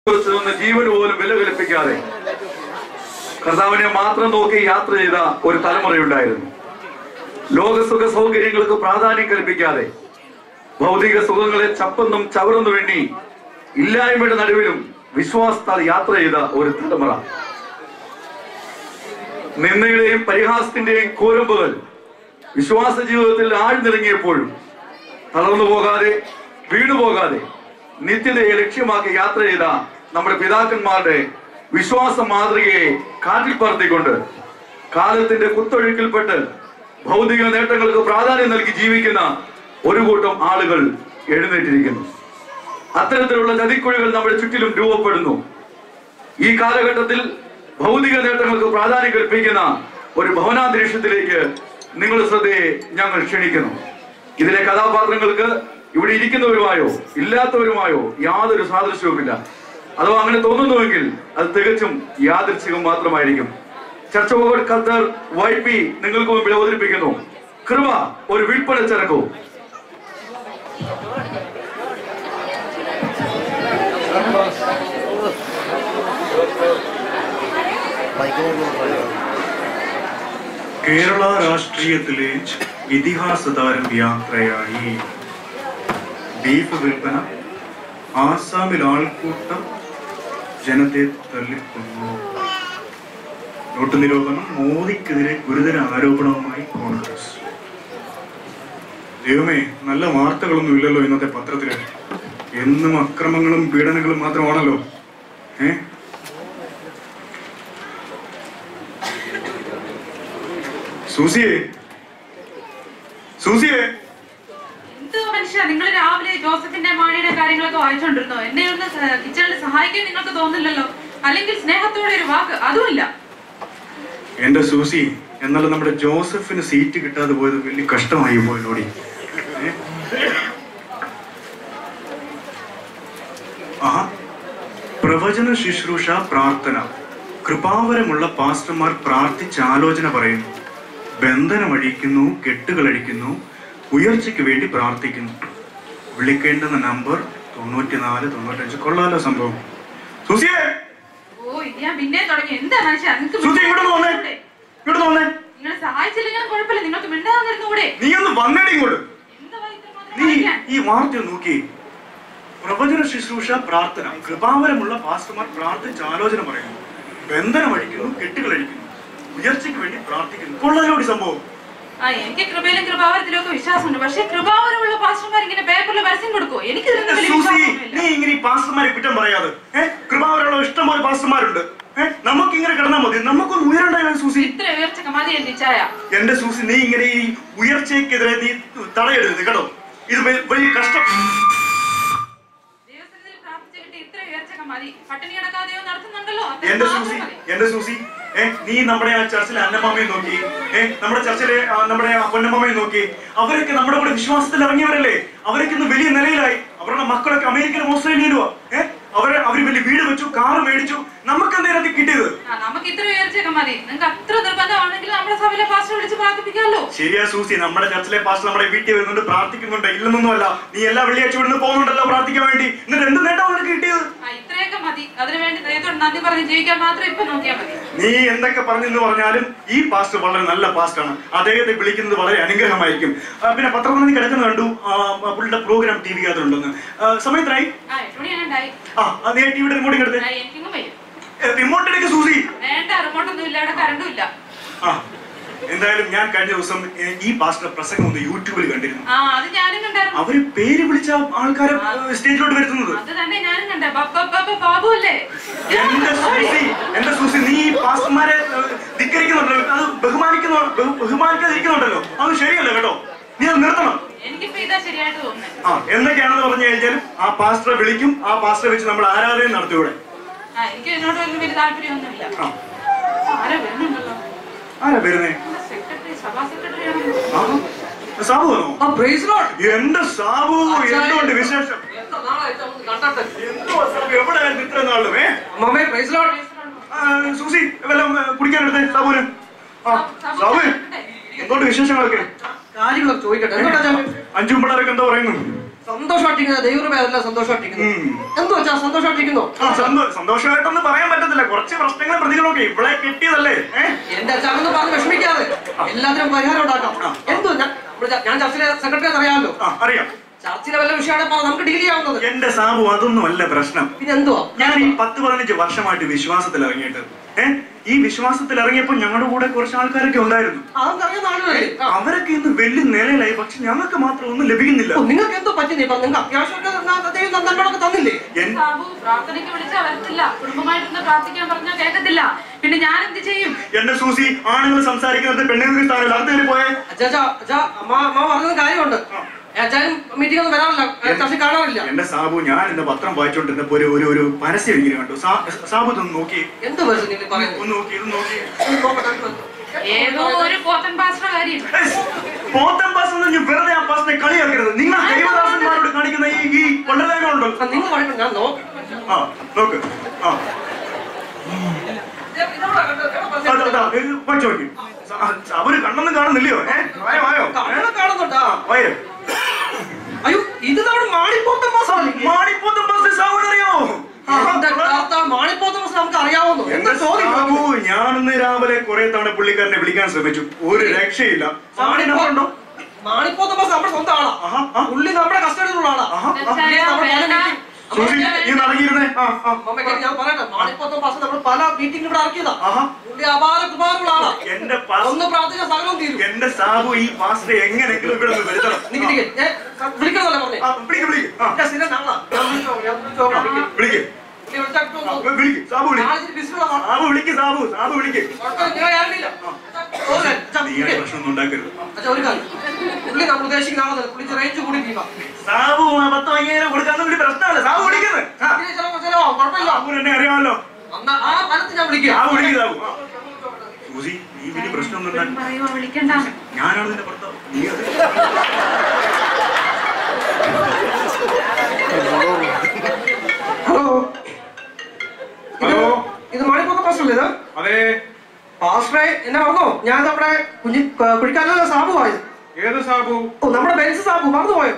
കുറിച്ച് നിന്ന് ജീവന് പോലും വില കൽപ്പിക്കാതെ കർത്താവിനെ മാത്രം നോക്കി യാത്ര ചെയ്ത ഒരു തലമുറയുണ്ടായിരുന്നു ലോകസുഖ സൗകര്യങ്ങൾക്ക് പ്രാധാന്യം കൽപ്പിക്കാതെ ഭൗതിക സുഖങ്ങളെ ചപ്പെന്നും ചവറെന്നു വേണ്ടി ഇല്ലായ്മയുടെ നടുവിലും വിശ്വാസത്താൽ യാത്ര ചെയ്ത ഒരു തലമുറ നിന്ദയുടെയും പരിഹാസത്തിന്റെയും കോരമ്പുകൾ വിശ്വാസ ജീവിതത്തിൽ ആഴ്ന്നിറങ്ങിയപ്പോഴും തളർന്നു പോകാതെ വീണു പോകാതെ നിത്യതയെ ലക്ഷ്യമാക്കി യാത്ര ചെയ്ത നമ്മുടെ പിതാക്കന്മാരുടെ വിശ്വാസ മാതൃകയെ കാറ്റിൽ പറത്തിക്കൊണ്ട് കാലത്തിന്റെ കുത്തൊഴുക്കിൽപ്പെട്ട് ഭൗതിക നേട്ടങ്ങൾക്ക് പ്രാധാന്യം നൽകി ജീവിക്കുന്ന ഒരു കൂട്ടം ആളുകൾ എഴുന്നേറ്റിരിക്കുന്നു അത്തരത്തിലുള്ള ചതിക്കുഴികൾ നമ്മുടെ ചുറ്റിലും രൂപപ്പെടുന്നു ഈ കാലഘട്ടത്തിൽ ഭൗതിക നേട്ടങ്ങൾക്ക് പ്രാധാന്യം കൽപ്പിക്കുന്ന ഒരു ഭവനാന്തരീക്ഷത്തിലേക്ക് നിങ്ങളുടെ ശ്രദ്ധയെ ഞങ്ങൾ ക്ഷണിക്കുന്നു ഇതിലെ കഥാപാത്രങ്ങൾക്ക് ഇവിടെ ഇരിക്കുന്നവരുമായോ ഇല്ലാത്തവരുമായോ യാതൊരു സാദൃശ്യവുമില്ല അഥവാ അങ്ങനെ തോന്നുന്നുവെങ്കിൽ അത് തികച്ചും യാദൃച്ഛികം മാത്രമായിരിക്കും ചർച്ച ഓവർ ഖത്തർ വൈ പി നിങ്ങൾക്ക് മുമ്പിൽ അവതരിപ്പിക്കുന്നു കൃപ ഒരു വിൽപ്പന ചരക്കോ കേരള രാഷ്ട്രീയത്തിലെ ഇതിഹാസ താരം യാത്രയായി ബീഫ് വിൽപ്പന ആസാമിൽ ആൾക്കൂട്ടം ജനത്തെ തള്ളിക്കൊന്നു നോട്ട് നിരോധനം മോദിക്കെതിരെ ഗുരുതര ആരോപണവുമായി കോൺഗ്രസ് ദൈവമേ നല്ല വാർത്തകളൊന്നും ഇല്ലല്ലോ ഇന്നത്തെ പത്രത്തില് എന്നും അക്രമങ്ങളും പീഡനങ്ങളും മാത്രമാണല്ലോ ഏ സൂസിയെ സൂസിയെ എന്ത് മനുഷ്യ നിങ്ങൾ രാവിലെ ജോസഫിന്റെ മാണിയുടെ കാര്യങ്ങളൊക്കെ വായിച്ചോണ്ടിരുന്നോ എന്നെ ഒന്ന് സ- കിച്ചണിൽ സഹായിക്കാൻ നിങ്ങൾക്ക് തോന്നില്ലല്ലോ അല്ലെങ്കിൽ സ്നേഹത്തോടെ ഒരു വാക്ക് അതുമില്ല എന്റെ സൂസി എന്നാൽ നമ്മുടെ ജോസഫിന് സീറ്റ് കിട്ടാതെ പോയത് വലിയ കഷ്ടമായി പോയതോടി ഏ? ആഹാ പ്രവചന ശുശ്രൂഷ പ്രാർത്ഥന കൃപാവരമുള്ള പാസ്റ്റർമാർ പ്രാർത്ഥിച്ച് ആലോചന പറയുന്നു ബന്ധനമഴിക്കുന്നു കെട്ടുകളഴിക്കുന്നു ഉയർച്ചയ്ക്ക് വേണ്ടി പ്രാർത്ഥിക്കുന്നു വിളിക്കേണ്ടുന്ന നമ്പർ തൊണ്ണൂറ്റിനാല് തൊണ്ണൂറ്റഞ്ച് കൊള്ളാലോ സംഭവം സൂസിയേ ഓ ഇത് ഞാൻ പിന്നെ തുടങ്ങി എന്താ മനുഷ്യ നിങ്ങൾക്ക് സൂസി ഇങ്ങോട്ട് വന്നേ ഇങ്ങോട്ട് വന്നേ നിങ്ങൾ സഹായിച്ചില്ലെങ്കിലും കുഴപ്പമില്ല നിങ്ങൾക്ക് മിണ്ടാതിരുന്നുകൂടെ നീ ഒന്ന് വന്നേടി ഇങ്ങോട്ട് എന്താ ഇത്രമാത്രം നീ വായിക്കാൻ? ഈ വാർത്ത നോക്കി പ്രവചന ശുശ്രൂഷ പ്രാർത്ഥന കൃപാവരമുള്ള പാസ്റ്റർമാർ പ്രാർത്ഥിച്ച് ആലോചന പറയുന്നു ബന്ധനം അഴിക്കുന്നു കെട്ടുകൾ അഴിക്കുന്നു ഉയർച്ചയ്ക്ക് വേണ്ടി പ്രാർത്ഥിക്കുന്നു കൊള്ളലോടി സംഭവം ആ എനിക്ക് കൃപയിലും കൃപാവരത്തിലും ഒക്കെ വിശ്വാസമുണ്ട് പക്ഷെ കൃപാവരമുള്ള പാസ്റ്റർമാർ ഇങ്ങനെ പേപ്പറിൽ പരസ്യം കൊടുക്കുമോ എനിക്ക് ഇതിലൊന്നും വലിയ സൂസി വിശ്വാസമൊന്നുമില്ല നീ ഇങ്ങനെ ഈ പാസ്റ്റർമാരെ കുറ്റം പറയാതെ ഏഹ് കൃപാവരമുള്ള ഇഷ്ടം പോലെ പാസ്റ്റർമാരുണ്ട് ഏഹ് നമുക്ക് ഇങ്ങനെ കിടന്നാൽ മതി നമുക്കൊന്ന് ഉയരണ്ടായോ സൂസി ഇത്ര ഉയർച്ചക്ക് മതി എന്റെ ചായ എന്റെ സൂസി നീ ഇങ്ങനെ ഈ ഉയർച്ചയ്ക്കെതിരെ നീ തടയരുത് കേട്ടോ ഇത് വ- വലിയ കഷ്ടം ദൈവസന്നിധിയിൽ പ്രാർത്ഥിച്ച് കിട്ടി ഇത്ര ഉയർച്ചക്ക് മതി പട്ടിണി കിടക്കാതെയോ നടത്തുന്നുണ്ടല്ലോ എന്റെ അത്രയും സൂസി മാത്രം മതി എന്റെ സൂസി ഏ നീ നമ്മുടെ ആ ചർച്ചിലെ അന്നമാമയെ നോക്കി ഏ നമ്മുടെ ചർച്ചിലെ ആ, നമ്മുടെ ആ പൊന്നമ്മയെ നോക്കി അവരൊക്കെ നമ്മുടെ കൂടെ വിശ്വാസത്തിൽ ഇറങ്ങിയവരല്ലേ അവരൊക്കെ ഇന്ന് വലിയ നിലയിലായി അവരുടെ മക്കളൊക്കെ അമേരിക്കയിലും ഓസ്ട്രേലിയയിലുമാ ഏ അവരെ അവര് വലിയ വീട് വെച്ചു കാറ് മേടിച്ചു നമുക്ക് എന്തേലും കിട്ടിയത് ആ, നമുക്ക് ഇത്ര ഉയർച്ചയൊക്കെ മതി നിങ്ങൾക്ക് അത്ര നിർബന്ധമാണെങ്കിൽ നമ്മുടെ സഭയിലെ പാസ്റ്റർ വിളിച്ച് പ്രാർത്ഥിപ്പിക്കാമല്ലോ ശരിയാ സൂസി നമ്മുടെ ചർച്ചിലെ പാസ്റ്റർ നമ്മുടെ വീട്ടിൽ വരുന്നുണ്ട് പ്രാർത്ഥിക്കുന്നുണ്ട് ഇല്ലെന്നൊന്നുമല്ല നീ എല്ലാ വെള്ളിയാഴ്ച ഇവിടുന്ന് പോകുന്നുണ്ടല്ലോ പ്രാർത്ഥിക്കാൻ വേണ്ടി എന്നിട്ട് എന്ത് നേട്ടം നിനക്ക് കിട്ടിയത് ആ ഇത്രയൊക്കെ മതി അതിനുവേണ്ടി ദൈവത്തോട് നന്ദി പറഞ്ഞ് ജീവിക്കാൻ മാത്രം ഇപ്പൊ നോക്കിയാൽ മതി നീ എന്തൊക്കെ പറഞ്ഞെന്ന് പറഞ്ഞാലും ഈ പാസ്റ്റർ വളരെ നല്ല പാസ്റ്റാണ് അദ്ദേഹത്തെ വിളിക്കുന്നത് വളരെ അനുഗ്രഹമായിരിക്കും ആ, പിന്നെ പത്രത്തിൽ കിടക്കുന്ന കണ്ടു ആ, പുള്ളിയുടെ പ്രോഗ്രാം ടി വിക്കകത്തുണ്ടെന്ന് സമയത്തായി ആ എട്ട് മണിയാണ്ടായി ആ ആ, നീ ടിവിയുടെ റിമോട്ട് എടുത്ത് ആ, എനിക്കിങ്ങും വരും റിമോട്ട് എടുക്ക് സൂസി വേണ്ട റിമോട്ടൊന്നും ഇല്ല ഇവിടെ കറണ്ടും ഇല്ല ആ എന്തായാലും ഞാൻ കഴിഞ്ഞ ദിവസം ഏ, ഈ പാസ്റ്റർ പ്രസംഗം ഒന്ന് യൂട്യൂബിൽ കണ്ടിരുന്നു ആ അത് ഞാനും കണ്ടായിരുന്നു അവര് പേര് വിളിച്ച ആൾക്കാരെ ഏ, സ്റ്റേജിലോട്ട് വരുത്തുന്നത് അത് തന്നെ ഞാനും കണ്ടേ ബബ്ബ ബബ്ബ ബാബു അല്ലേ എന്റെ സൂസി എന്റെ സൂസി നീ ഈ പാസ്റ്റർമാരെ ഏ, ധിക്കരിക്കുന്നുണ്ടല്ലോ അത് ബഹുമാനിക്കുന്നു ബഹു- ബഹുമാനിക്കാതിരിക്കുന്നുണ്ടല്ലോ അത് ശരിയല്ല കേട്ടോ നീ അത് നിർത്തണം എനിക്കിപ്പോ ഇതാ ശരിയായിട്ട് തോന്നുന്നത് ആ എന്തൊക്കെയാണെന്ന് പറഞ്ഞു കഴിഞ്ഞാൽ ആ പാസ്റ്ററെ വിളിക്കും ആ പാസ്റ്ററെ വെച്ച് നമ്മൾ ആരാധന നടത്തിയൂടെ ആ എനിക്ക് ഇതിനോട് ഒരു വലിയ താല്പര്യമൊന്നുമില്ല ആ ആരോ വരുന്നുണ്ടല്ലോ ആരാ വരുന്നേ സെക്രട്ടറി സഭാ സെക്രട്ടറി ആണോ ആ സാബു വന്നോ ആ പ്രൈസ് ലോർഡ് എന്റെ സാബു എന്തുകൊണ്ട് വിശേഷം എത്ര നാളായിട്ട് നമുക്ക് കണ്ടിട്ട് എന്തോ സാബു എവിടെയായിരുന്നു ഇത്ര നാളും ഏ അമ്മമ്മേ പ്രൈസ് ലോർഡ് ആ, സൂസി വല്ലതും ഏ, കുടിക്കാനെടുത്തേ സാബുന് ആ സാബു എന്തുകൊണ്ട് വിശേഷങ്ങളൊക്കെ കാര്യങ്ങളൊക്കെ ചോദിക്കട്ടെ എന്തുകൊണ്ടാ ഞാൻ അഞ്ചും പിള്ളേരൊക്കെ എന്താ പറയുന്നു സന്തോഷമായിട്ടിരിക്കുന്നത് ദൈവമല്ല സന്തോഷമായിട്ടിരിക്കുന്നു ഉം. എന്തു വെച്ചാ സന്തോഷമായിട്ടിരിക്കുന്നു ആ, സന്തോ- സന്തോഷമായിട്ടൊന്നും പറയാൻ പറ്റത്തില്ല കുറച്ച് പ്രശ്നങ്ങളും പ്രതികളൊക്കെ ഇവിടെ കിട്ടിയതല്ലേ ഏഹ് എന്റെ അച്ഛനെന്ന് പറഞ്ഞ് വിഷമിക്കാതെ എല്ലാത്തിനും പരിഹാരം ഉണ്ടാക്കാം എന്തു ഞാൻ ഇവിടെ ഞാൻ ചർച്ചിലെ സെക്രട്ടറി അറിയാമല്ലോ ആ അറിയാം ചർച്ചിലെ വല്ല വിഷയമാണ് പറഞ്ഞാൽ നമുക്ക് ഡീൽ ചെയ്യാവുന്നത് എന്റെ സാബു അതൊന്നും അല്ല പ്രശ്നം പിന്നെ എന്തുവാ ഞാൻ ഈ പത്ത് പതിനഞ്ച് വർഷമായിട്ട് വിശ്വാസത്തിൽ ഇറങ്ങിയിട്ട് ഏഹ് ഈ വിശ്വാസത്തിൽ ഇറങ്ങിയപ്പോൾ ഞങ്ങളുടെ കൂടെ കുറച്ച് ആൾക്കാരൊക്കെ ഉണ്ടായിരുന്നു അതൊന്നും അറിയുന്ന ആളുകളല്ലേ ആ. അവരൊക്കെ ഇന്ന് വലിയ നിലയിലായി പക്ഷെ ഞങ്ങൾക്ക് മാത്രം ഒന്നും ലഭിക്കുന്നില്ല ഓ, നിങ്ങൾക്ക് എന്തോ പറ്റുന്നേ ഇപ്പൊ നിങ്ങൾക്ക് അത്യാവശ്യമൊക്കെ ന- ദൈവം നന്മകളൊക്കെ തന്നില്ലേ എൻ- സാബു പ്രാർത്ഥനയ്ക്ക് വിളിച്ചാൽ വരത്തില്ല കുടുംബമായിട്ടൊന്ന് പ്രാർത്ഥിക്കാൻ പറഞ്ഞാൽ കേൾക്കത്തില്ല പിന്നെ ഞാൻ എന്ത് ചെയ്യും എന്റെ സൂസി ആണുങ്ങൾ സംസാരിക്കുന്നത് പെണ്ണുങ്ങൾക്ക് സ്ഥാനമില്ല അടുത്ത കയറി പോയെ അച്ഛാ അച്ഛാ, അച്ഛാ അമ്മ അമ്മ പറഞ്ഞത് കാര്യമുണ്ട് അച്ഛനും മീറ്റിംഗ് ഒന്നും വരാറില്ല ചർച്ച കാണാറില്ല എന്റെ സാബു ഞാൻ ഇന്ന് പത്രം വായിച്ചോണ്ടിരുന്നപ്പോ ഒരു ഒരു ഒരു പരസ്യം ഇങ്ങനെ കണ്ടു സാ- സാബു ഇതൊന്ന് നോക്കി എന്ത് പേഴ്സൺ നിങ്ങൾ പറയുന്നത് ഒന്ന് നോക്കി ഇത് നോക്കി ഒന്ന് നോക്കട്ടെ, ഒന്ന് നോക്കട്ടെ. ഏതോ ഒരു പോത്തൻ പാസ്റ്റർ കാര്യം പോത്തൻ പാസ് എന്ന് പറഞ്ഞ് വെറുതെ ആ പാസിനെ കളിയാക്കരുത് നിങ്ങൾ ദൈവദാസന്മാരോട് കാണിക്കുന്ന ഈ ഈ കൊള്ളതായ്മ ഉണ്ടോ ആ, നിങ്ങൾ പറയുമ്പോൾ ഞാൻ നോക്കാം ആ നോക്ക് ആ ഇതവിടെ കണ്ടോ? ഇവിടെ അതാ, അതാ, പറഞ്ഞത്. ഇത് വായിച്ച് നോക്കി സ- ആ, അവര് കണ്ണൊന്നും കാണുന്നില്ലയോ ഏ വായോ വായോ ഏ? കണ്ണിനെ കാണുന്നുണ്ടാ വായോ അയ്യോ ഇത് നമ്മുടെ മാണിപ്പോത്ത മാസമല്ലേ മാണിപ്പോത്തൻ പാസ് സാബുവിനെ അറിയോ എന്റെ കർത്താവ് മാണിപ്പോത്ത മാസം നമുക്ക് അറിയാവുന്നു എന്താ എന്റെ ചോദ്യം സാബു ഞാനിന്ന് രാവിലെ കുറെ തവണ പുള്ളിക്കാരനെ വിളിക്കാൻ ശ്രമിച്ചു ഒരു രക്ഷയില്ല സാബുവിന്റെ നമ്പർ ഉണ്ടോ മാണിപ്പോത്ത മാസം നമ്മുടെ സ്വന്തം ആളാ ആഹാ, ആ. പുള്ളി നമ്മുടെ കസ്റ്റഡിയിലുള്ള ആളാ ആഹാ, ആ. തെറ്റായ നമ്മൾ പല വേണ്ട. meeting- സൂസി നീ നടങ്ങിയിരുന്നേ ആ ആ അമ്മയ്ക്ക് ഞാൻ പറയട്ടെ മാണിപ്പോത്ത മാസം നമ്മൾ പല മീറ്റിംഗ് ഇവിടെ ഇറക്കിയതാ ആഹാ പുള്ളി അപാര കൃപാറുള്ള ആളാ എന്റെ പാസ് ഒന്ന് പ്രാർത്ഥിച്ച സകലം തീരും എന്റെ സാബു ഈ പാസ്റ്ററെ എങ്ങനെയെങ്കിലും ഇവിടെ നിന്ന് വരുത്തണം നിക്ക് നിക്ക് ഞാൻ വിളിക്കണമല്ലേ പറഞ്ഞേ ആ, വിളിക്ക് വിളിക്ക് ആ എന്റെ സ്ഥിരം ആളാ ഞാൻ വിളിച്ചോ ഞാൻ വിളിച്ചോ വിളിക്ക്. വിളിക്ക് പുള്ളി വിളിച്ചാട്ടോ ആ, വിളിക്ക് സാബു വിളിക്ക് നാളെ ഇച്ചിരി busy ഉള്ള ആളാ. സാബു വിളിക്ക് സാബു സാബു വിളിക്ക് കുഴപ്പമില്ല, ഞാൻ ആരുമില്ല. ഓക്കെ, അച്ഛാ, നീ വിളിക്ക്. പ്രശ്നം ഉണ്ടാക്കരുത് അച്ഛാ, ഒരു കാര്യം. പുള്ളി നമ്മൾ ഉദ്ദേശിക്കുന്ന ആളല്ല പുള്ളി റേഞ്ച് കൂടി തീരുമാ സാബു ആ പത്തോ അയ്യായിരം കൊടുക്കാന്ന് വേണ്ടി പ്രശ്നമല്ല സാബു വിളിക്കുന്നത് ആ, ചിലവോ ചിലവോ കുഴപ്പമില്ല സാബുവിന് എന്നെ അറിയാമല്ലോ അന്നാ ആ ഫലത്ത് ഞാൻ വിളിക്കുക സാബു വിളിക്ക് സാബു ആ. സൂസി നീ വലിയ പ്രശ്നമൊന്നും ഉണ്ടാക്കി പറയുവാ വിളിക്കണ്ട ഞാനാണ് നിന്റെ ഭർത്താവ് നീ അത് ഹലോ ഹലോ ഇത് മണിപ്പൂത്ത പാസ്റ്ററല്ലേ ഇത് അതെ പാസ്റ്ററെ എന്നെ പറഞ്ഞോ ഞാൻ നമ്മുടെ കുഞ്ഞി കുഴിക്കാനുള്ള സാബു ആയത് ഏത് സാബു ഓ നമ്മുടെ ബെൻസ് സാബു മറന്നു പോയോ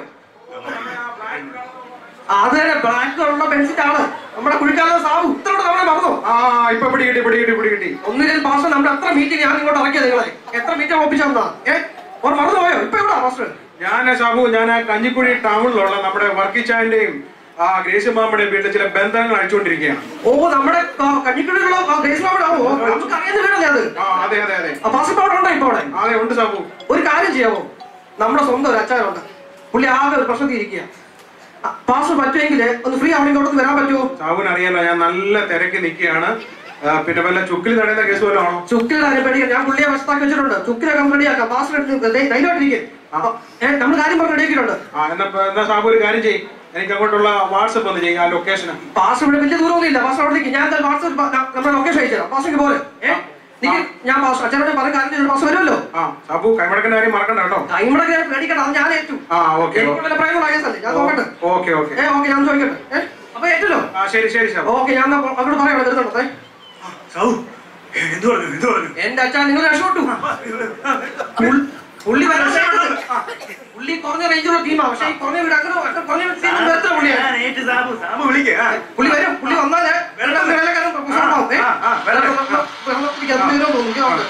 അത് തന്നെ ബ്ലാക്ക് ഉള്ള ബെൻസിന്റെ ആള് നമ്മുടെ കുഴിക്കാനുള്ള സാബു ഇത്രയോടെ നമ്മളെ മറന്നോ ആ ഇപ്പൊ പിടി കിട്ടി പിടി കിട്ടി പിടി കിട്ടി ഒന്നിലും പാസ്റ്റർ നമ്മുടെ എത്ര മീറ്റിംഗ് ഞാൻ ഇങ്ങോട്ട് ഇറക്കിയത് നിങ്ങളെ എത്ര മീറ്റിംഗ് ഒപ്പിച്ചു തന്നാ ഏ ഓർ മറന്നു പോയോ ഇപ്പൊ എവിടാ പാസ്റ്റർ ഞാൻ സാബു ഞാൻ ആ കഞ്ഞിക്കുഴി ടൗണിലുള്ള നമ്മുടെ വർക്കിച്ചാന്റെയും ആ ഗ്രേസ് മാമ്മയുടെയും വീട്ടിൽ ചില ബന്ധങ്ങൾ അഴിച്ചുകൊണ്ടിരിക്കുകയാണ് ഓ നമ്മുടെ കഞ്ഞിക്കുള്ളിലുള്ള ഗ്രേസ് അവിടെ ആവോ നമുക്ക് അറിയുന്ന വീടല്ലേ അത് ആ അതെ അതെ അതെ ആ പാസ്റ്റർ അവിടെ ഉണ്ടോ ഇപ്പൊ അവിടെ അതെ ഉണ്ട് സാബു ഒരു കാര്യം ചെയ്യാമോ നമ്മുടെ സ്വന്തം ഒരു അച്ചാനുണ്ട് പുള്ളി ആകെ ഒരു പ്രശ്നത്തിൽ ഇരിക്കുക പാസ് പറ്റുമെങ്കിൽ ഒന്ന് ഫ്രീ അവിടെ ഇങ്ങോട്ടൊന്ന് വരാൻ പറ്റുമോ സാബുവിന് അറിയാലോ ഞാൻ നല്ല തിരക്ക് നിൽക്കുകയാണ് ആ, പിന്നെ വല്ല ചുക്കിൽ തടയുന്ന കേസ് വല്ലതും ആണോ ചുക്കിൽ കാര്യം പേടിക്കാം ഞാൻ പുള്ളിയെ വശത്താക്കി വെച്ചിട്ടുണ്ട് ചുക്കിലെ കമ്പനി ആക്കാം പാസ് എടുത്ത് ധൈര്യമായിട്ടിരിക്കും ഏഹ് നമ്മൾ കാര്യം പറഞ്ഞ് റെഡിയാക്കിയിട്ടുണ്ട് ആ എന്നാ എന്നാ സാബു ഒരു കാര്യം ചെയ്യും എനിക്ക് അങ്ങോട്ടുള്ള വാട്സപ്പ് ഒന്ന് ചെയ്യും ആ ലൊക്കേഷന് പാസ് ഇവിടെ വലിയ ദൂരമൊന്നും ഇല്ല പാസ് അവിടെ നിൽക്കും ഞാൻ എന്തായാലും വാട്സപ്പ് നമ്മുടെ ലൊക്കേഷൻ അയച്ചുതരാം പാസ്സിക്ക് പോലെ ഏഹ് നിക്ക് ഞാൻ പാസ് അച്ഛനോട് പറഞ്ഞ കാര്യം ചെയ്തു പാസ് വരുമല്ലോ ആ സാബു കൈമടക്കുന്ന കാര്യം മറക്കണ്ട കേട്ടോ ടൈമിടെ പേടിക്കണ്ട അത് ഞാൻ ഏറ്റു ആ ഓക്കെ എനിക്ക് വല്ല പ്രയോജനം ആയതല്ലേ ഞാൻ നോക്കട്ടെ ഓക്കെ ഓക്കെ ഏ ഓക്കെ ഞാൻ ചോദിക്കട്ടെ ഏഹ് അപ്പൊ ഏറ്റല്ലോ ആ ശരി ശരി സാബു ഓക്കെ ഞാൻ എന്നാ അങ്ങോട്ട് പറയാം വരുന്നുണ്ടോ ഏ ആ, സാബു എന്ത് പറഞ്ഞു എന്ത് പറഞ്ഞു എന്റെ അച്ഛാ നിങ്ങൾ രക്ഷപ്പെട്ടു പുൾ- പുള്ളി വരാൻ പുള്ളി കുറഞ്ഞ റേഞ്ചുള്ള ടീമാ പക്ഷേ ഈ കുറഞ്ഞ വീട് അങ്ങനെ അങ്ങനെ കുറഞ്ഞ ടീം എത്ര പുള്ളിയാണ് ഞാൻ ഏറ്റു സാബു സാബു വിളിക്ക് ആ. പുള്ളി വരും പുള്ളി വന്നാലേ വരണം. വേലക്കാരൻ പ്രശ്നമാവും, ഏ? ആ, ആ, വരണം. വെള്ളം കുടിക്കാൻ എന്തെങ്കിലും തോന്നും. എനിക്ക് നോക്ക്.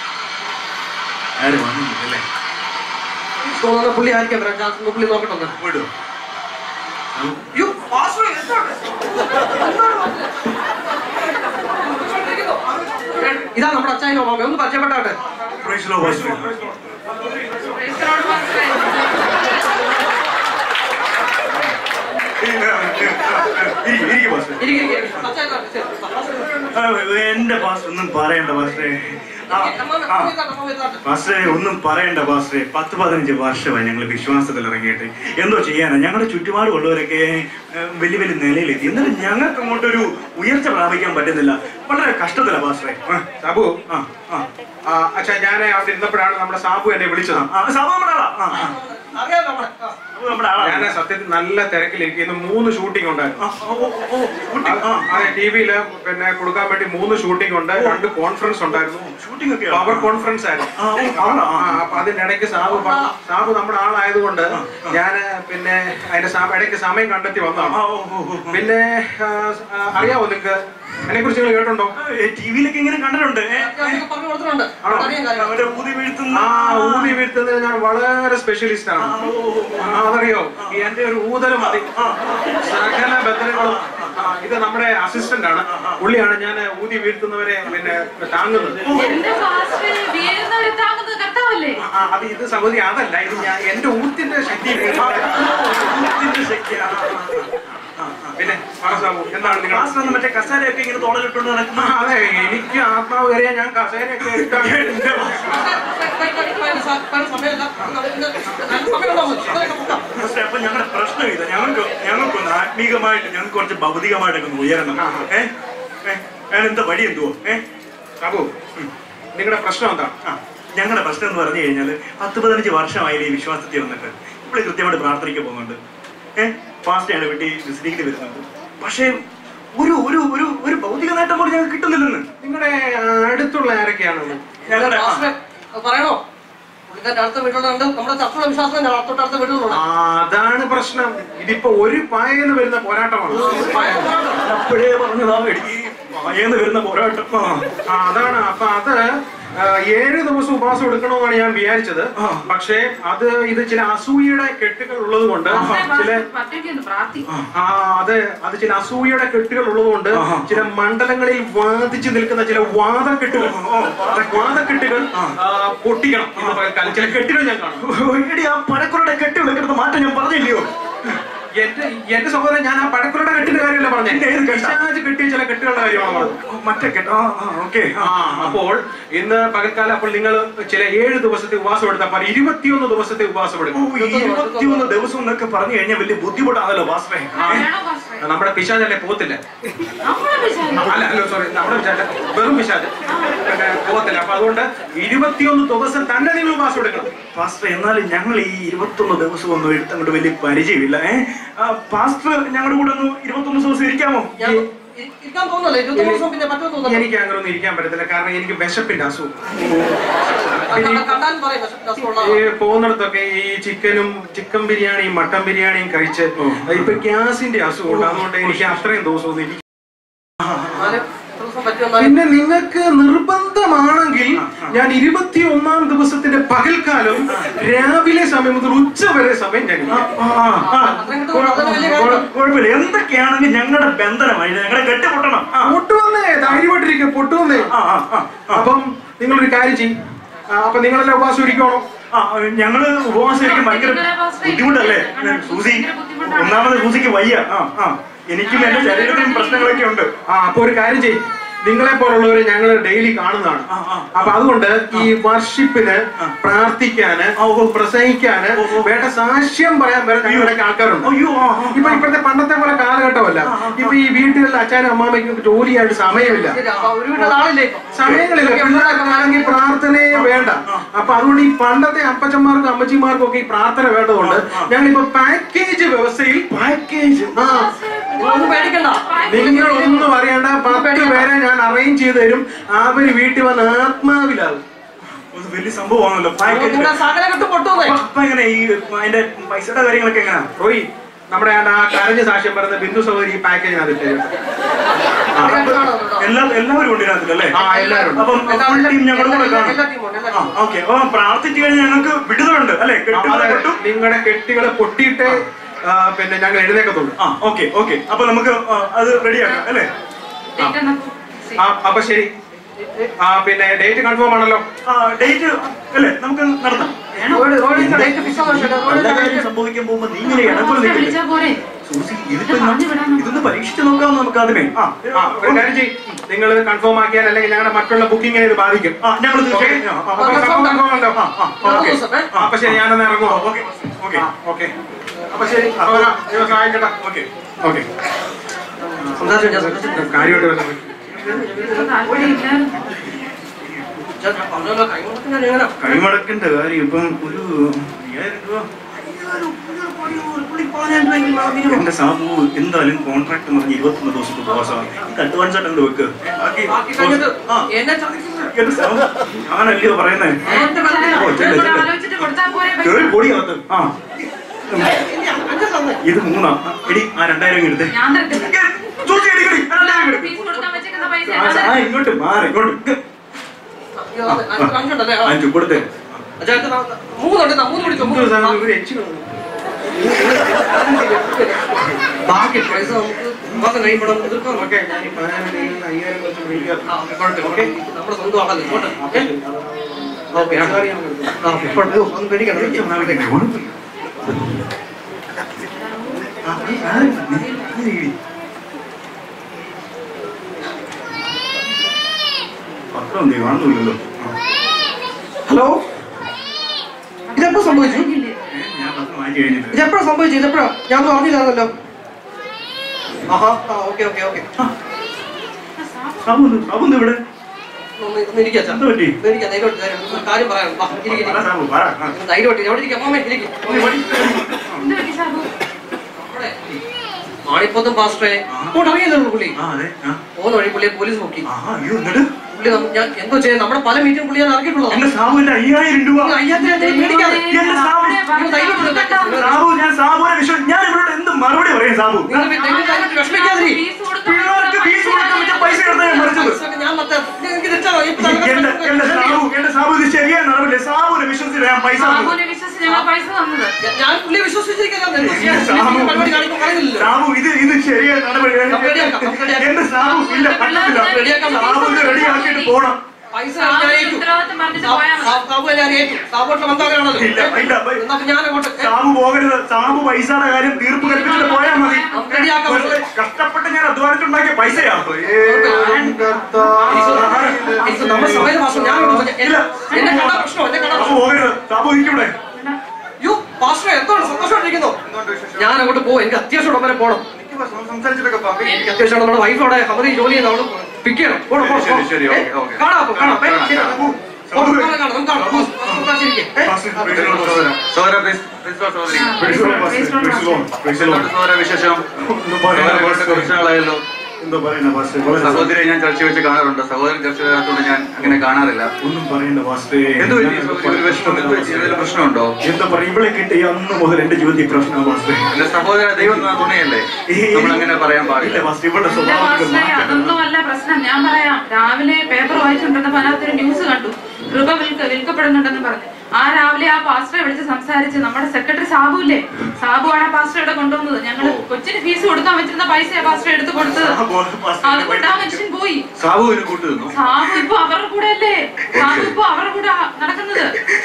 ആരും വന്നില്ലല്ലേ തോന്നുന്ന പുള്ളി ആയിരിക്കാം വരാൻ ചാൻസ് ഉണ്ട്. പുള്ളി നോക്കട്ടെ ഒന്ന്. വിടുവോ അയ്യോ, പാസ്വേഡ് എന്താണ്? എന്താണ് നോക്ക്? ഇതാ നമ്മുടെ അച്ചായനോ മാമ ഒന്ന് പരിചയപ്പെട്ടാട്ടെ പ്രൈസ് ലോ പ്രൈസ് ലോ ക്രൈസ്തവരോട് പാസ്റ്ററെ. ഇരിക്കും ഇരിക്കും പാസ്റ്റർ ഇരിക്ക്, ഇരിക്ക്, ഇരിക്ക്. അച്ചായൻ ഇതാ, ശരി. പാസ്വേഡ്. ആ, എന്റെ പാസ്റ്റർ ഒന്നും പറയണ്ട പാസ്റ്ററെ ആ അമ്മ, ആ അമ്മ ഇതാ, അമ്മ ഇതാ. പാസ്റ്ററെ ഒന്നും പറയണ്ട പാസ്റ്ററെ പത്ത് പതിനഞ്ച് വർഷമായി ഞങ്ങൾ വിശ്വാസത്തിൽ ഇറങ്ങിയിട്ട് എന്തോ ചെയ്യാനാ ഞങ്ങളുടെ ചുറ്റുപാടുള്ളവരൊക്കെ ഏഹ്, വലിയ വലിയ നിലയിലെത്തി എന്നാലും ഞങ്ങൾക്ക് അങ്ങോട്ടൊരു ഉയർച്ച പ്രാപിക്കാൻ പറ്റുന്നില്ല വളരെ കഷ്ടത്തില പാസ്റ്ററെ ആ, സാബു ആ ആ ആ അച്ഛാ ഞാൻ അവിടെ ഇരുന്നപ്പോഴാണ് നമ്മുടെ സാബു എന്നെ വിളിച്ചത് ആ സാബു നമ്മുടെ ആളാ ആ ആ അറിയാലോ നമ്മളെ. ആ. അത് നമ്മുടെ ആളാണ് ഞാൻ സത്യത്തിൽ നല്ല തിരക്കിലിരിക്കും ഇന്ന് മൂന്ന് ഷൂട്ടിംഗ് ഉണ്ടായിരുന്നു ആ, ഓ, ഓ, ഓ, ഊട്ടി. ആ, അതെ ടി വിയില് പിന്നെ കൊടുക്കാൻ വേണ്ടി മൂന്ന് ഷൂട്ടിംഗ് ഉണ്ട് രണ്ട് കോൺഫറൻസ് ഉണ്ടായിരുന്നു ഷൂട്ടിംഗ് ഒക്കെ പവർ കോൺഫറൻസ് ആയിരുന്നു ആ, ഓ, ആണോ? ആ. ആ, അപ്പൊ അതിനിടയ്ക്ക് സാബ് പറഞ്ഞു, സാബ് നമ്മുടെ ആളായതുകൊണ്ട് ഞാൻ പിന്നെ അതിന്റെ സമ- ഇടയ്ക്ക് സമയം കണ്ടെത്തി ആ, വന്നതാണ് ഓ, ഓ, ഓ. പിന്നെ ആ, ആ, അറിയാവോ നിങ്ങക്ക് അതിനെ കുറിച്ച് നിങ്ങൾ കേട്ടുണ്ടോ ടി വിയിലൊക്കെ ഇങ്ങനെ കണ്ടിട്ടുണ്ട് ഏ, അത്യാവശ്യം പറഞ്ഞു കൊടുത്തിട്ടുണ്ട് ആണോ? അറിയാൻ കാര്യം അവരുടെ ഊതി വീഴ്ത്തുന്ന ആ ഊതി വീഴ്ത്തുന്നതിൽ ഞാൻ വളരെ സ്പെഷ്യലിസ്റ്റ് ആണ് ആ, അതറിയോ ഈ എന്റെ ഒരു ഊതല് മതി സകല ബന്ധനങ്ങളും ആ, ഇത് നമ്മുടെ അസിസ്റ്റന്റ് ആണ് പുള്ളിയാണ് ഞാൻ ഊതി വീഴ്ത്തുന്നവരെ പിന്നെ താങ്ങുന്നത് എന്റെ പാസ്റ്റേ വീഴുന്നവരെ താങ്ങുന്നത് കർത്താവല്ലേ ആ, അത് ഇത് സഹോദരി അതല്ല ഇത് ഞാൻ എന്റെ ഊത്തിന്റെ ശക്തി ഊത്തിന്റെ ശക്തി. ആ, ആ, ആ, ആ. പിന്നെ പറ സാബു, എന്താണ് നിങ്ങൾ ക്ലാസ്സിൽ വന്ന് മറ്റേ കസാരയൊക്കെ ഇങ്ങനെ തോളലിട്ടുകൊണ്ട് ആ, നടക്കുന്ന അതെ എനിക്ക് ആത്മാവ് കയറിയ ഞാൻ കസേരയൊക്കെ എടുക്കാൻ സമയമില്ല സമയമുണ്ടാവും അതൊക്കെ പൊക്കാം പക്ഷേ അപ്പൊ ഞങ്ങളുടെ പ്രശ്നം ഇതാ ഞങ്ങൾക്ക് ഞങ്ങൾക്കൊന്ന് ആത്മീകമായിട്ട് ഞങ്ങൾക്ക് കുറച്ച് ഭൗതികമായിട്ടൊക്കെ ഒന്ന് ഉയരണം ഏ ഏ, അതിനെന്താ വഴി എന്തുവോ ഏ സാബു നിങ്ങളുടെ പ്രശ്നം എന്താണ് ആ ഞങ്ങളുടെ പ്രശ്നം എന്ന് പറഞ്ഞു കഴിഞ്ഞാൽ പത്ത് പതിനഞ്ച് വർഷമായില്ലേ ഈ വിശ്വാസത്തിൽ വന്നിട്ട് ഇപ്പോൾ കൃത്യമായിട്ട് പ്രാർത്ഥനയ്ക്ക് പോകുന്നുണ്ട് ഏഹ് ഫാസ്റ്റ് വീട്ടിൽ വിസിറ്റിങ്ങിന് വരുന്നുണ്ട് പക്ഷേ ഒരു ഒരു ഒരു ഒരു ഭൗതിക നേട്ടം പോലും ഞങ്ങൾക്ക് കിട്ടുന്നില്ലെന്ന് നിങ്ങളുടെ അടുത്തുള്ള ആരൊക്കെയാണത് ഞങ്ങളുടെ ആ, പാസ്റ്ററെ, അത് പറയണോ പുള്ളിക്കാരൻ്റെ അടുത്ത വീട്ടിലുണ്ട് നമ്മുടെ ചർച്ചയുടെ വിശ്വാസം ഞാൻ തൊട്ടടുത്ത വീട്ടിലുണ്ട് ആ, അതാണ് പ്രശ്നം ഇതിപ്പോ ഒരു പായെന്ന് വരുന്ന പോരാട്ടമാണ് അപ്പോഴേ പറഞ്ഞതാ ഈ വായേന്ന് വരുന്ന പോരാട്ടം ആ. ആ, അതാണ് അപ്പൊ അത് ആ, ഏഴ് ദിവസം ഉപവാസം എടുക്കണമെന്നാണ് ഞാൻ വിചാരിച്ചത് പക്ഷേ അത് ഇത് ചില അസൂയയുടെ കെട്ടുകൾ ഉള്ളത് കൊണ്ട് ചില പറ്റൊക്കെ ഒന്ന് പ്രാർത്ഥിക്കും ആ അത് അത് ചില അസൂയയുടെ കെട്ടുകൾ ഉള്ളതുകൊണ്ട് ചില മണ്ഡലങ്ങളിൽ വാദിച്ചു നിൽക്കുന്ന ചില വാദക്കെട്ടുകൾ വാദക്കെട്ടുകൾ ആ, പൊട്ടിക്കണം ഇന്ന് പകൽക്കാലം. ചില കെട്ടുകൾ ഞാൻ കാണും എടി ആ പഴക്കുറയുടെ കെട്ടി വിളക്കെടുത്ത മാറ്റം ഞാൻ പറഞ്ഞില്ലയോ എന്റെ എന്റെ സഹോദരൻ ഞാൻ ആ പടക്കുകളുടെ കെട്ടിന്റെ കാര്യമല്ല പറഞ്ഞത് പിശാച് കെട്ടിയ ചില കെട്ടുകളുടെ കാര്യമാണ് പറഞ്ഞത് മറ്റേ കെട്ട് ആ ഓക്കെ ആ അപ്പോൾ ഇന്ന് പകൽക്കാലം അപ്പോൾ നിങ്ങൾ ചില ഏഴ് ദിവസത്തെ ഉപവാസം എടുത്താൽ ഇരുപത്തിയൊന്ന് ദിവസത്തെ ഉപവാസം എടുക്കും ഇരുപത്തിയൊന്ന് ദിവസം എന്നൊക്കെ പറഞ്ഞു കഴിഞ്ഞാൽ വലിയ ബുദ്ധിമുട്ടാണല്ലോ ഭാസ്കരേ വേണോ പാസ്റ്റേ നമ്മുടെ പിശാചല്ലേ പോത്തില്ല നമ്മളെ വിചാരിച്ചു അല്ല അല്ല സോറി നമ്മുടെ പിശാച് വെറും പിശാച് പിന്നെ പോത്തില്ല അപ്പൊ അതുകൊണ്ട് ഇരുപത്തിയൊന്ന് ദിവസം തന്നെ നിങ്ങൾ ഉപവാസം എടുക്കണം പാസ്റ്റർ എന്നാലും ഞങ്ങൾ ഈ ഇരുപത്തൊന്ന് ദിവസം ഒന്നും എടുത്ത് അങ്ങോട്ട് വലിയ പരിചയമില്ല ഏഹ് പാസ്റ്റർ ഞങ്ങളുടെ കൂടെ ഒന്ന് ഇരുപത്തൊന്ന് ദിവസം ഇരിക്കാമോ ഞാൻ ഇ- ഇരിക്കാൻ തോന്നുന്നില്ല ഇരുപത്തി ദിവസം പിന്നെ പറ്റുമെന്ന് തോന്നുന്നു എനിക്ക് അങ്ങനെ ഒന്നും ഇരിക്കാൻ പറ്റത്തില്ല കാരണം എനിക്ക് വിശപ്പിന്റെ അസുഖം കണ്ടാൽ പറയും വിശപ്പിന്റെ അസുഖമുള്ള ഈ പോകുന്നിടത്തൊക്കെ ഈ ചിക്കനും ചിക്കൻ ബിരിയാണിയും മട്ടൻ ബിരിയാണിയും കഴിച്ച് ഇപ്പൊ ഗ്യാസിന്റെ അസുഖമുണ്ട് അതുകൊണ്ട് എനിക്ക് അത്രയും ദിവസം ഒന്നും ഇരിക്കാൻ ആരും ദിവസം പറ്റുമെന്നാലും പിന്നെ നിങ്ങൾക്ക് നിർബന്ധമാണെങ്കിൽ ഞാൻ ഇരുപത്തി ഒന്നാം ദിവസത്തിന്റെ പകൽക്കാലം രാവിലെ സമയം മുതൽ ഉച്ച വരെ സമയം ഞാൻ ഇരിക്കാം. അത്രയും കിട്ടും അതൊരു വലിയ കാര്യം കുഴപ്പമില്ല എന്തൊക്കെയാണെങ്കിൽ ഞങ്ങളുടെ ബന്ധനമായി ഞങ്ങളെ കെട്ടിപ്പൊട്ടണം ആ, പൊട്ടുവന്നേ ധൈര്യമായിട്ടിരിക്കും പൊട്ടുവന്നേ ആ, ആ, ആ, ആ. അപ്പം നിങ്ങളൊരു കാര്യം ചെയ്യും അപ്പൊ നിങ്ങളെല്ലാം ഉപവാസം ഇരിക്കണോ ആ, ഞങ്ങള് ഉപവാസം ഇരിക്കും ഭയങ്കര ബുദ്ധിമുട്ടല്ലേ സൂസി ഒന്നാമത് സൂസിക്ക് വയ്യ ആ ആ എനിക്കും എന്റെ ശരീരത്തിനും പ്രശ്നങ്ങളൊക്കെ ഉണ്ട് ആ അപ്പൊ ഒരു കാര്യം ചെയ്യും നിങ്ങളെ പോലുള്ളവരെ ഞങ്ങൾ ഡെയിലി കാണുന്നതാണ് ആ, ആ. അപ്പൊ അതുകൊണ്ട് ഈ വർഷിപ്പിന് പ്രാർത്ഥിക്കാന് പ്രസംഗിക്കാന് വേണ്ട സാക്ഷ്യം പറയാൻ വരെ ഞങ്ങളുടെ ആൾക്കാരുണ്ട് അയ്യോ ആ, ആ, ഇപ്പൊ ഇപ്പോഴത്തെ പണ്ടത്തെ പോലെ കാലഘട്ടമല്ല ഇപ്പൊ ഈ വീട്ടിലുള്ള അച്ഛനും അമ്മാമയ്ക്കും ജോലിയായിട്ട് സമയമില്ല ശരി അപ്പൊ ഒരു വീട്ടിൽ ആളില്ലേ ഇപ്പൊ? സമയങ്ങളില്ല പിള്ളേർക്കാണെങ്കിൽ പ്രാർത്ഥനയെ വേണ്ട അപ്പൊ അതുകൊണ്ട് ഈ പണ്ടത്തെ അപ്പച്ചന്മാർക്കും അമ്മച്ചിമാർക്കും ഒക്കെ ഈ പ്രാർത്ഥന വേണ്ടതുകൊണ്ട് ഞങ്ങൾ ഇപ്പൊ പാക്കേജ് വ്യവസ്ഥയിൽ പാക്കേജ് ആ ഒന്നും പേടിക്കണ്ട നിങ്ങൾ ഒന്നും അറിയണ്ട പത്ത് പേരെ ഞാൻ അറേഞ്ച് ചെയ്ത് തരും അവര് വീട്ടിൽ വന്ന് ആത്മാവിലാവും അത് വലിയ സംഭവമാണല്ലോ പാക്കേജ് നിങ്ങളുടെ സകല കെട്ട് പൊട്ടുന്നേ അപ്പൊ എങ്ങനെ ഈ അതിന്റെ പൈസയുടെ കാര്യങ്ങളൊക്കെ എങ്ങനെയാ റോയി നമ്മുടെ ആ കരഞ്ഞ സാക്ഷ്യം പറയുന്ന ബിന്ദു സഹോദരി ഈ പാക്കേജിനകത്ത് ഇട്ടേരും. എല്ലാ എല്ലാവരും ഉണ്ട് ഇതിനകത്തില്ലേ ആ എല്ലാവരും ഉണ്ട്. അപ്പം ഫുൾ ടീം ഞങ്ങളുടെ കൂടെ കാണും എല്ലാ ടീമുണ്ട് എല്ലാ ആ ഓക്കെ അപ്പൊ പ്രാർത്ഥിച്ചു കഴിഞ്ഞാൽ ഞങ്ങൾക്ക് വിടുതലുണ്ട് അല്ലെ അതെ, നിങ്ങളുടെ കെട്ടുകളെ പൊട്ടിയിട്ട് ആ, പിന്നെ ഞങ്ങൾ എഴുന്നേക്കത്തുള്ളൂ ആ ഓക്കെ ഓക്കെ അപ്പൊ നമുക്ക് ആ, അത് റെഡിയാക്കാം അല്ലേ ഡേറ്റ് ഒന്ന് ആ അപ്പൊ ശരി ആ പിന്നെ ഡേറ്റ് കൺഫേം ആണല്ലോ ആ ഡേറ്റ് അല്ലേ നമുക്ക് നടത്താം റോഡ് റോഡിൽ ഡേറ്റ് ഫിക്സ് ആവുന്നുണ്ട് നല്ല റോഡിൽ കാര്യം സംഭവിക്കാൻ പോകുമ്പോ നീ ഇങ്ങനെ ഇടപെടൽ പാസ്റ്റേ നിൽക്കില്ലേ വിളിച്ചാ പോരെ സൂസി ഇതിപ്പോ ഇത് പറഞ്ഞു വിടാൻ നോക്ക്. ഇതൊന്ന് പരീക്ഷിച്ച് നോക്കാം നമുക്ക് ആദ്യമേ ആ ആ ഒരു കാര്യം ചെയ്യും നിങ്ങൾ കൺഫേം ആക്കിയാൽ അല്ലെങ്കിൽ ഞങ്ങളുടെ മറ്റുള്ള ബുക്കിങ്ങിനെ ഇത് ബാധിക്കും ആ ഞങ്ങൾ ഓക്കെ തീർച്ചയായും ആ, അപ്പൊ ആ, സംഭവം confirm ആണല്ലോ ആ, ആ, ഒരു ഓക്കെ ദിവസം, ഏ? ആ, അപ്പൊ ശരി ഞാനൊന്ന് ഇറങ്ങുമോ ഓക്കെ ഓക്കെ ഓക്കെ അപ്പൊ ശരി അപ്പൊ വരാം. ദൈവം സഹായിക്കട്ടെ ഓക്കെ ഓക്കെ സംസാരിച്ചു ഞാൻ സംസാരിച്ചു കാര്യമായിട്ട് വരുന്നത് താല്പര്യമില്ലായിരുന്നു ഞാൻ പറഞ്ഞല്ലോ കൈമുടക്കാൻ ഞാൻ എങ്ങനെ കൈമടക്കേണ്ട കാര്യം ഇപ്പം ഒരു അയ്യായിരം രൂപ പുള്ളി പതിനായിരം രൂപയെങ്കിലും വേണം minimum. എന്റെ സാബു എന്തായാലും കോൺട്രാക്ട് എന്ന് പറഞ്ഞ ഇരുപത്തൊന്ന് ദിവസത്തെ ഉപവാസമാണ് എനിക്ക് അഡ്വാൻസ് ആയിട്ട് അങ്ങോട്ട് വെക്ക് ബാക്കി ബാക്കി കഴിഞ്ഞിട്ട് ആ എന്നെ ചതിക്കുന്നത്. എന്റെ സാബു ഞാനല്ലയോ പറയുന്നേ എന്റെ വെറുതെ ഓ, ചെല്ല്, നിങ്ങൾ ചെല്ല്. ആലോചിച്ചിട്ട് കൊടുത്താൽ പോരെ പൈസ? കേറി പൊടിയകത്ത് ആ ഇനി അഞ്ച് തന്നെ. ഇത് മൂന്നാ എടി ആ രണ്ടായിരം ഇങ്ങ് എടുത്തേ ഞാൻ തരത്തില്ല. ചോദിച്ചു എടി, എടി, ആ രണ്ടായിരം ഇങ്ങ് എടുക്ക്. ഫീസ് കൊടുക്കാൻ വെച്ചേക്കുന്ന പൈസ ആ, ഞാൻ ആ, തരത്തില്ല. ഇങ്ങോട്ട് മാറി ഇങ്ങോട്ട് അയ്യോ, അത് അഞ്ച് അഞ്ചുണ്ടല്ലേ? ആ. അഞ്ചു കൊടുത്തേ അച്ഛാ, ഇത് ന- മൂന്നുണ്ട് ന- മൂന്ന് പിടിച്ചോ മൂന്ന് സാധനം ആ. ഇവര് എച്ചു കളഞ്ഞു. ബാക്കി പൈസ നമുക്ക് മാസം കഴിയുമ്പോൾ നമുക്ക് തീർക്കാം. ഓക്കേ, ഞാൻ ഈ പതിനായിരം രൂപയിൽ നിന്ന് അയ്യായിരം കുറച്ച് മേടിക്കാം. ആ, കുഴപ്പമില്ല, ഓക്കേ. നമ്മുടെ സ്വന്തം ആളല്ലേ ഇങ്ങോട്ട്. ഓക്കേ? ഓക്കേ, ആ. ആ, കുഴപ്പമില്ല. ഒന്നും പേടിക്കണ്ട. എനിക്ക് ഒന്നാമത് ഇങ്ങനെ കുഴപ്പമില്ല. ആ, നീ ആരും നീ നീ ഇരി. പത്രം നീ കാണുന്നില്ലല്ലോ ആ. ഹലോ ഇതെപ്പോ സംഭവിച്ചു ഇല്ലേ? ഏ, ഞാൻ പത്രം വായിച്ചു കഴിഞ്ഞിട്ട് ഇതെപ്പോഴാ സംഭവിച്ചു ഇതെപ്പോഴാ ഞാൻ ഒന്നും അറിഞ്ഞില്ലായിരുന്നല്ലോ ആഹാ ആ ഓക്കെ ഓക്കെ ഓക്കെ സാബു ഉണ്ട്, സാബു ഉണ്ട് ഇവിടെ ഒന്ന് ഒന്ന് ഇരിക്കാം അച്ഛാ. എന്ത് പറ്റി ഒന്ന് ഇരിക്കാം ധൈര്യമായിട്ട് ധൈര്യം. ഒരു കാര്യം പറയാം വാ, ഇരിക്ക്, ഇരിക്ക്. പറ സാബു പറ ആ. ഒന്ന് ധൈര്യമായിട്ട് എവിടെ ഇരിക്കാം മോമേ ഇരിക്കും ഓടി, ഓടി. എന്ത് പറ്റി സാബു? മാണിപ്പോത്തും പാസ്റ്ററെ അങ്ങോട്ട് അറിയില്ലല്ലോ പുള്ളി ആ അതെ ആ പോകുന്ന വഴി പുള്ളിയെ പോലീസ് നോക്കി ആ അയ്യോ എന്നിട്ട് പുള്ളി നമ്മ- ഞാൻ എന്തോ ചെയ്യാൻ നമ്മുടെ പല മീറ്റിംഗ് പുള്ളി ഞാൻ ഇറക്കിയിട്ടുള്ളതാണ് എന്റെ സാബുവിന്റെ അയ്യായിരം രൂപ അയ്യായിരത്തി മേടിക്കാതെ എന്റെ സാബു അവിടെ നിങ്ങൾ ധൈര്യമായിട്ട് നിൽക്കാം. സാബു ഞാൻ സാബുവിനെ വിശ്വ ഞാൻ ഇവരോട് എന്ത് മറുപടി പറയും സാബു നിങ്ങൾ നിങ്ങൾ ധൈര്യമായിട്ട് വിഷമിക്കാതിരി ഫീസ് കൊടുക്കാൻ പിള്ളേർക്ക് ഫീസ് കൊടുക്കാൻ പറ്റിയ പൈസ എടുത്താ ഞാൻ മറിച്ചത് പൈസയൊക്കെ ഞാൻ മറ്റേ നിങ്ങൾക്ക് തിരിച്ചറിയാം ഇപ്പൊ എന്റെ എന്റെ സാബു എന്റെ സാബു ഇത് ശരിയായ നടവില്ലേ സാബുവിനെ വിശ്വസിച്ച് ഞാൻ പൈസ തന്നത്. സാബുവിനെ വിശ്വസിച്ച് ഞങ്ങൾ പൈസ തന്നത് ഞാൻ പുള്ളിയെ വിശ്വസിച്ചിരിക്കാം എന്തോ ചെയ്യാൻ സാബു പരിപാടി കാണിക്കാൻ പറയുന്നില്ലല്ലോ സാബു ഇത് ഇത് ശരിയായ നടപടി നമുക്ക് റെഡിയാക്കാം, നമുക്ക് റെഡിയാക്കാം. എന്റെ സാബു ഇല്ല പറ്റത്തില്ല റെഡിയാക്കാം, സാബുവിനെ റെഡിയാക്കിയിട്ട് പോണം പൈസ സാബുവിന് ഞാൻ ഏറ്റു. ഉത്തരവാദിത്തം പറഞ്ഞിട്ട് പോയാൽ മതി. സാബു- സാബു ഞാൻ ഏറ്റു സാബുവിന്റെ ബന്ധമാണല്ലോ ഇല്ല, ഇല്ല, ബൈ. എന്നാ പിന്നെ ഞാൻ അങ്ങോട്ട് ഏ, സാബു പോകരുത് സാബു പൈസയുടെ കാര്യം തീർപ്പ് കൽപ്പിച്ചിട്ട് പോയാൽ മതി നമുക്ക് റെഡിയാക്കാം വെറുതെ കഷ്ടപ്പെട്ട് ഞാൻ അധ്വാനിച്ചുണ്ടാക്കിയ പൈസയാ ഇത് നമ്മുടെ സമയം മാസം ഞാൻ അങ്ങോട്ട് പോയി. എന്നെ എന്നെ കണ്ടാ പ്രശ്നം എന്നെ കണ്ടാ സാബു പ്രശ്നം പോകരുത് സാബു ഇരിക്കൂടെ യോ പാസ്റ്റർ എന്താണ് സന്തോഷമായിട്ടിരിക്കുന്നു ഞാൻ അങ്ങോട്ട് പോകും എനിക്ക് അത്യാവശ്യം വരെ പോകണം സംസാരിച്ചിട്ടൊക്കെ പോ. എനിക്ക് അത്യാവശ്യം നമ്മുടെ വൈഫ് അവിടെ ഹമറി ജോലി ചെയ്യുന്ന അവള് പിക്ക് ചെയ്യണം പോണം പോണം, ശരി, പോണം. ശരി, ഏ, ഓക്കേ, ഓക്കേ. കാണാം അപ്പൊ, കാണാം ഏ, ശരി. സാബു, പോണം, സാബു. കാണാം, കാണാം, നമുക്ക് കാണാം. പോസ്, പോസ്, പോസ്, ഇരിക്ക്. ഏ, പാസ്റ്റർ, praise the Lord, സഹോദരാ. സഹോദര പ്ലീസ് പ്ലീസ് വാ സഹോദരി ആ, Praise the Lord, praise pastor, the Lord, praise the Lord, praise the Lord. എന്തുണ്ട് സഹോദര വിശേഷം ഒന്നും പറയാനില്ല, സഹോദരൻ പാസ്റ്റർ. കുറച്ച് നാളായല്ലോ എന്തോ പറയുന്ന പാസ്റ്റർ വളരെ സഹോദരിയെ ഞാൻ ചർച്ച വെച്ച് കാണാറുണ്ട് സഹോദരൻ ചർച്ച വരാത്തതുകൊണ്ട് ഞാൻ അങ്ങനെ കാണാറില്ല ഒന്നും പറയണ്ട പാസ്റ്റേ എന്ത് പറ്റി സഹോദരി ഒരു വിഷമം എന്ത് പറ്റി എന്തെങ്കിലും പ്രശ്നമുണ്ടോ എന്താ പറയാ ഇവളെ കിട്ടിയ അന്ന് മുതൽ എന്റെ ജീവിതത്തിൽ പ്രശ്നമാണ് പാസ്റ്റേ എന്റെ സഹോദര ദൈവം തന്ന തുണയല്ലേ നമ്മൾ അങ്ങനെ പറയാൻ ഇല്ല പാടില്ല പാസ്റ്റർ ഇവളുടെ എന്റെ സ്വഭാവത്തിൽ പാസ്റ്ററെ, അതൊന്നും അല്ല പ്രശ്നം ഞാൻ പറയാം രാവിലെ പേപ്പർ വായിച്ചുകൊണ്ടിരുന്നപ്പോ അതിനകത്തൊരു ന്യൂസ് കണ്ടു കൃപ വിൽക്ക വിൽക്കപ്പെടുന്നുണ്ടെന്ന് പറഞ്ഞു ആ രാവിലെ ആ പാസ്റ്ററെ വിളിച്ച് സംസാരിച്ച് നമ്മുടെ സെക്രട്ടറി സാബു ഇല്ലേ സാബു ആണ് ആ പാസ്റ്റർ ഇവിടെ കൊണ്ടുവന്നത് ഞങ്ങൾ കൊച്ചിന് ഫീസ് കൊടുക്കാൻ പറ്റുന്ന പൈസ പാസ്റ്റർ എടുത്ത് കൊടുത്തത് അതുകൊണ്ട് ആ മനുഷ്യൻ പോയി സാബുവിന് കൂട്ടു നിന്നു സാബു ഇപ്പൊ അവരുടെ കൂടെ അല്ലേ സാബു ഇപ്പൊ അവരുടെ കൂടെ നടക്കുന്നത്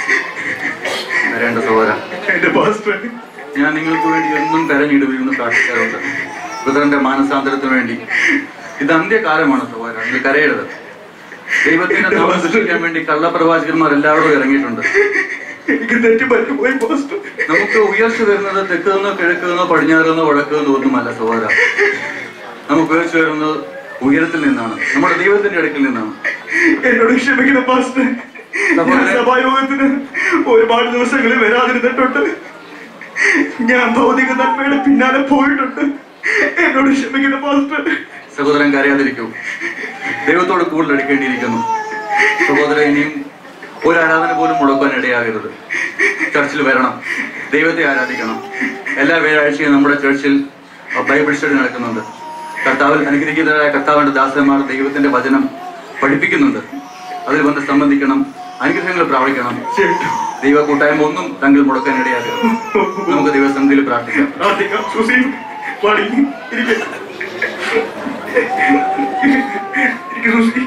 വരേണ്ട സഹോദര എന്റെ പാസ്റ്റർ ഞാൻ നിങ്ങൾക്ക് വേണ്ടി എന്നും കരഞ്ഞിട്ട് വീഴുന്നു പ്രാർത്ഥിക്കാറുണ്ട് ബ്രദറിന്റെ മാനസാന്തരത്തിന് വേണ്ടി ഇത് അന്ത്യകാലമാണ് സഹോദര നിങ്ങൾ കരയരുത് ദൈവത്തിന്റെ നാമം സൃഷ്ടിക്കാൻ വേണ്ടി കള്ളപ്രവാചകന്മാർ എല്ലാവരും ഇറങ്ങിയിട്ടുണ്ട് എനിക്ക് തെറ്റി പറ്റി പോയി പാസ്റ്റർ നമുക്ക് ഉയർച്ച വരുന്നത് തെക്ക് നിന്നോ കിഴക്ക് നിന്നോ പടിഞ്ഞാറ് നിന്നോ വടക്ക് നിന്നോ ഒന്നുമല്ല സഹോദര നമുക്ക് ഉയർച്ച വരുന്നത് ഉയരത്തിൽ നിന്നാണ് നമ്മുടെ ദൈവത്തിന്റെ അടുക്കിൽ നിന്നാണ് എന്നോട് ക്ഷമിക്കണം പാസ്റ്റർ ഞാൻ സഭായോഗത്തിന് ഒരുപാട് ദിവസങ്ങളിൽ വരാതിരുന്നിട്ടുണ്ട് ഞാൻ ഭൗതിക നന്മയുടെ പിന്നാലെ പോയിട്ടുണ്ട് എന്നോട് ക്ഷമിക്കണം പാസ്റ്റർ സഹോദരൻ കരയാതിരിക്കൂ ദൈവത്തോട് കൂടുതൽ എടുക്കേണ്ടിയിരിക്കുന്നു സഹോദരൻ ഇനിയും ഒരു ആരാധന പോലും മുടക്കാൻ ഇടയാകരുത് ചർച്ചിൽ വരണം ദൈവത്തെ ആരാധിക്കണം എല്ലാ വ്യാഴാഴ്ചയും നമ്മുടെ ചർച്ചിൽ ബൈബിൾ സ്റ്റഡി നടക്കുന്നുണ്ട് കർത്താവിൽ അനുഗ്രഹീതരായ കർത്താവിന്റെ ദാസന്മാർ ദൈവത്തിന്റെ വചനം പഠിപ്പിക്കുന്നുണ്ട് അതിൽ വന്ന് സംബന്ധിക്കണം അനുഗ്രഹങ്ങൾ പ്രാപിക്കണം ദൈവ കൂട്ടായ്മ ഒന്നും തങ്ങൾ മുടക്കാൻ ഇടയാകരുത് നമുക്ക് ദൈവസന്നിധിയിൽ പ്രാർത്ഥിക്കാം പ്രാർത്ഥിക്കാം സുസി പാടി ഇരിക്കെ ഇരിക്കെ സുസി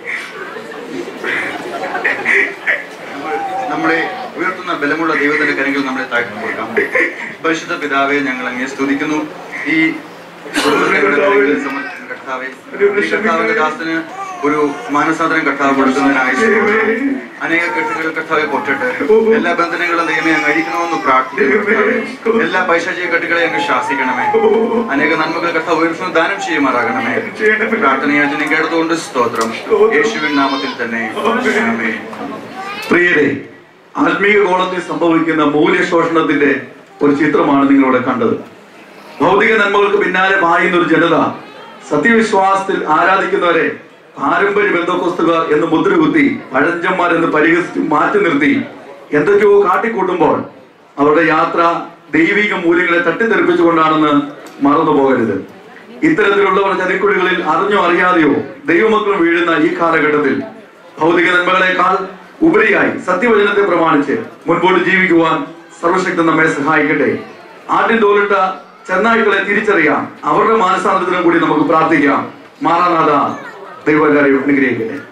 നമ്മളെ ഉയർത്തുന്ന ബലമുള്ള ദൈവത്തിന്റെ കരങ്ങൾ നമ്മളെ താഴ്ത്തി കൊടുക്കാം പരിശുദ്ധ പിതാവെ ഞങ്ങൾ അങ്ങേ സ്തുതിക്കുന്നു ഈ കുടുംബത്തിന്റെ കരങ്ങളിൽ സമർപ്പിക്കുന്ന കർത്താവേ, ഈ കർത്താവിന്റെ ദാസന് ഒരു മാനസാന്തരം കർത്താവ് കൊടുക്കുന്നതിനായി സ്തോത്രം. അനേക കെട്ടുകൾ കർത്താവെ പൊട്ടട്ടെ എല്ലാ ബന്ധനങ്ങളും ദൈവമേ അങ്ങ് അഴിക്കണമെന്ന് പ്രാർത്ഥിക്കുന്നു കർത്താവേ. എല്ലാ പൈശാചിക കെട്ടുകളെ അങ്ങ് ശാസിക്കണമേ അനേക നന്മകൾ കർത്താവ് ഉയർത്തുന്ന ദാനം ചെയ്യുമാറാകണമേ പ്രാർത്ഥനയാചനം കേട്ടതുകൊണ്ട് സ്തോത്രം യേശുവിൻ നാമത്തിൽ തന്നെ ആമേൻ പ്രിയരെ ആത്മീയ കോളത്തിൽ സംഭവിക്കുന്ന മൂല്യശോഷണത്തിന്റെ ഒരു ചിത്രമാണ് നിങ്ങളിവിടെ കണ്ടത് ഭൗതിക നന്മകൾക്ക് പിന്നാലെ പായുന്ന ഒരു ജനത സത്യവിശ്വാസത്തിൽ ആരാധിക്കുന്നവരെ പാരമ്പര്യ ബന്ധക്കോസ്തുകാർ എന്ന് മുദ്രകുത്തി പഴഞ്ചന്മാർ എന്ന് പരിഹസിച്ച് മാറ്റി നിർത്തി എന്തൊക്കെയോ കാട്ടിക്കൂട്ടുമ്പോൾ അവരുടെ യാത്ര ദൈവിക മൂല്യങ്ങളെ തട്ടിത്തെറിപ്പിച്ചുകൊണ്ടാണെന്ന് മറന്നു പോകരുത് ഇത്തരത്തിലുള്ളവർ ചതിക്കുഴികളിൽ അറിഞ്ഞോ അറിയാതെയോ ദൈവമക്കൾ വീഴുന്ന ഈ കാലഘട്ടത്തിൽ ഭൗതിക നന്മകളെക്കാൾ ഉപരിയായി സത്യവചനത്തെ പ്രമാണിച്ച് മുൻപോട്ട് ജീവിക്കുവാൻ സർവശക്തൻ നമ്മെ സഹായിക്കട്ടെ ആദ്യം തോലിട്ട ചെന്നായ്ക്കളെ തിരിച്ചറിയാം അവരുടെ മാനസാന്തരത്തിനും കൂടി നമുക്ക് പ്രാർത്ഥിക്കാം മാറാനാഥ ദൈവകാര്യം അനുഗ്രഹിക്കട്ടെ